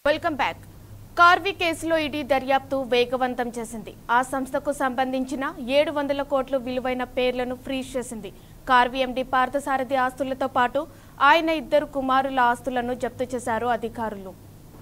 welcome back Karvy కేసులో ED దర్యాప్తు వేగవంతం చేసింది ఆ సంస్థకు సంబంధించిన ఏడు వందల కోట్ల విలువైన పేర్లను ఫ్రీజ్ చేసింది కార్వి ఎండి పార్థసారథి ఆస్తులతో పాటు ఆయన ఇద్దరు కుమారుల ఆస్తులను జప్తు చేశారు అధికారులు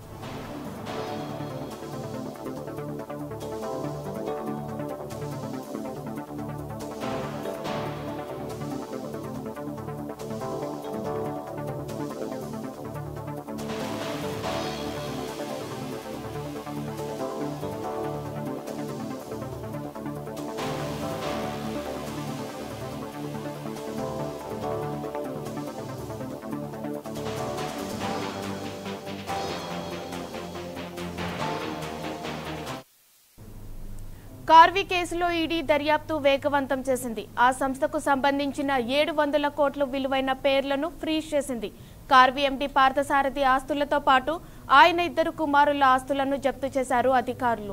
కార్వి కేసులో ఈడీ దర్యాప్తు వేగవంతం చేసింది ఆ సంస్థకు సంబంధించిన ఏడు వందల కోట్ల విలువైన పేర్లను ఫ్రీజ్ చేసింది కార్వి ఎండి పార్థసారథి ఆస్తులతో పాటు ఆయన ఇద్దరు కుమారుల ఆస్తులను జప్తు చేశారు అధికారులు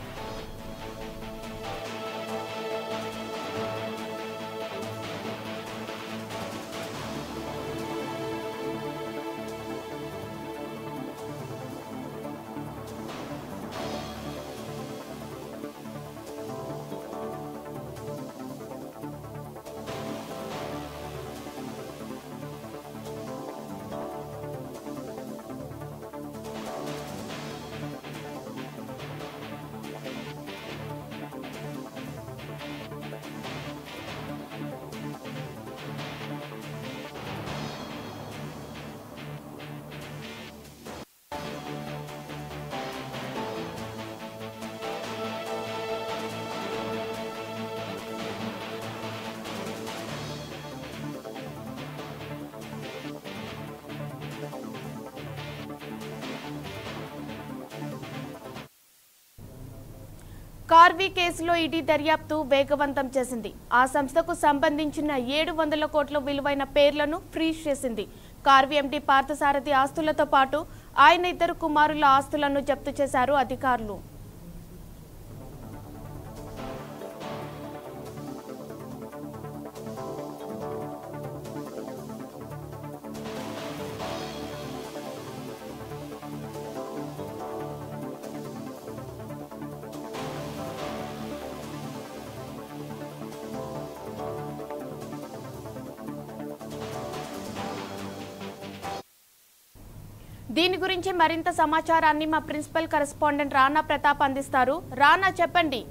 కార్వి కేసులో ఈడీ దర్యాప్తు వేగవంతం చేసింది ఆ సంస్థకు సంబంధించిన ఏడు వందల కోట్ల విలువైన పేర్లను ఫ్రీజ్ చేసింది కార్వి ఎండి పార్థసారథి ఆస్తులతో పాటు ఆయన ఇద్దరు కుమారుల ఆస్తులను జప్తు చేశారు అధికారులు దీని గురించి మరింత సమాచారాన్ని మా ప్రిన్సిపల్ కరెస్పాండెంట్ రానా ప్రతాప్ అందిస్తారు రానా చెప్పండి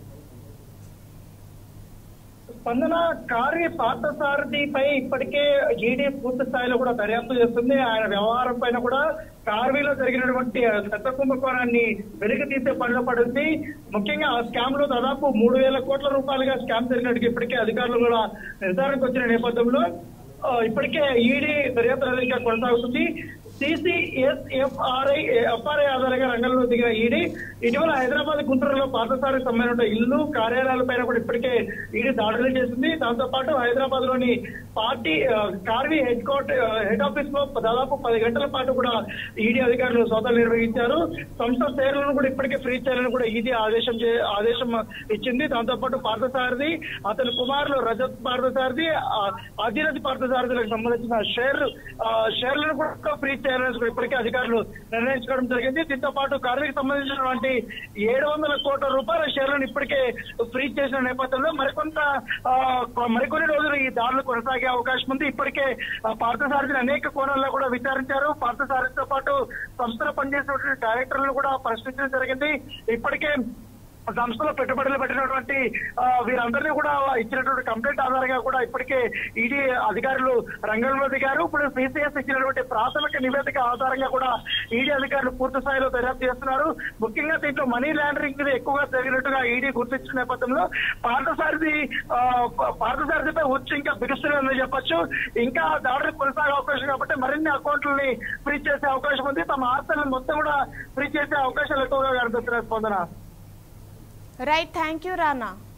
స్పందన కార్య పార్థసారథిపై ఇప్పటికే ఈడీ పూర్తి స్థాయిలో కూడా దర్యాప్తు చేస్తుంది ఆయన వ్యవహారం పైన కూడా కార్వీలో జరిగినటువంటి చెత్త కుంభకోణాన్ని వెలికి తీసే పనిలో పడింది ముఖ్యంగా ఆ స్కామ్ లో దాదాపు మూడు వేల కోట్ల రూపాయలుగా స్కామ్ జరిగినట్టుగా ఇప్పటికే అధికారులు కూడా నిర్ధారణకు వచ్చిన నేపథ్యంలో ఆ, ఇప్పటికే ఈడీ దర్యాప్తు అనేది ఇంకా కొనసాగుతుంది సిసిఎస్ఎఫ్ఆర్ఐ ఎఫ్ఆర్ఐ ఆధారంగా రంగంలో దిగిన ఈడీ ఇటీవల హైదరాబాద్ గుంటూరులో పార్థసారి సంబంధించిన ఇల్లు కార్యాలయాలపైన కూడా ఇప్పటికే ఈడీ దాడులు చేసింది దాంతో పాటు హైదరాబాద్ లోని పార్టీ ఆ, కార్వి హెడ్ కోర్ట్ ఆ, హెడ్ ఆఫీస్ లో దాదాపు పది గంటల పాటు కూడా ఈడీ అధికారులు సోదాలు నిర్వహించారు సంస్థ షేర్లను కూడా ఇప్పటికే ఫ్రీ చేయాలని కూడా ఈడీ ఆదేశం చే- ఆదేశం ఇచ్చింది దాంతో పాటు పార్థసారథి అతని కుమారులు రజత్ పార్థసారథి ఆ, ఆదిరథి పార్థసారథులకు సంబంధించిన షేర్ ఆ, షేర్లను కూడా ఫ్రీ చేయాలని కూడా ఇప్పటికే అధికారులు నిర్ణయించుకోవడం జరిగింది దీంతో పాటు కార్మికి సంబంధించినటువంటి ఏడు వందల కోట్ల రూపాయల షేర్లను ఇప్పటికే ఫ్రీ చేసిన నేపథ్యంలో మరికొంత ఆ, మరికొన్ని రోజులు ఈ దాడులు కొనసాగే అవకాశం ఉంది ఇప్పటికే ఆ, పార్థసారథిని అనేక కోణాల్లో కూడా విచారించారు పార్థసారథితో పాటు సంస్థలో పనిచేసినటువంటి డైరెక్టర్లను కూడా ప్రశ్నించడం జరిగింది ఇప్పటికే సంస్థలో పెట్టుబడులు పెట్టినటువంటి ఆ, వీరందరినీ కూడా ఇచ్చినటువంటి కంప్లైంట్ ఆధారంగా కూడా ఇప్పటికే ఈడీ అధికారులు రంగంలో దిగారు ఇప్పుడు సిసిఎస్ ఇచ్చినటువంటి ప్రాథమిక నివేదిక ఆధారంగా కూడా ఈడీ అధికారులు పూర్తి స్థాయిలో దర్యాప్తు చేస్తున్నారు ముఖ్యంగా దీంట్లో మనీ లాండరింగ్ మీద ఎక్కువగా జరిగినట్టుగా ఈడీ గుర్తించిన నేపథ్యంలో పార్థసారథి ఆ, పార్థసారథిపై వచ్చి ఇంకా బిగుస్తుందని చెప్పొచ్చు ఇంకా దాడులు కొనసాగే అవకాశం కాబట్టి మరిన్ని అకౌంట్లని ఫ్రీ చేసే అవకాశం ఉంది తమ ఆస్తులను మొత్తం కూడా ఫ్రీ చేసే అవకాశాలు ఎక్కువగా కనిపిస్తున్నాయి స్పందన రైట్ థ్యాంక్ యూ రానా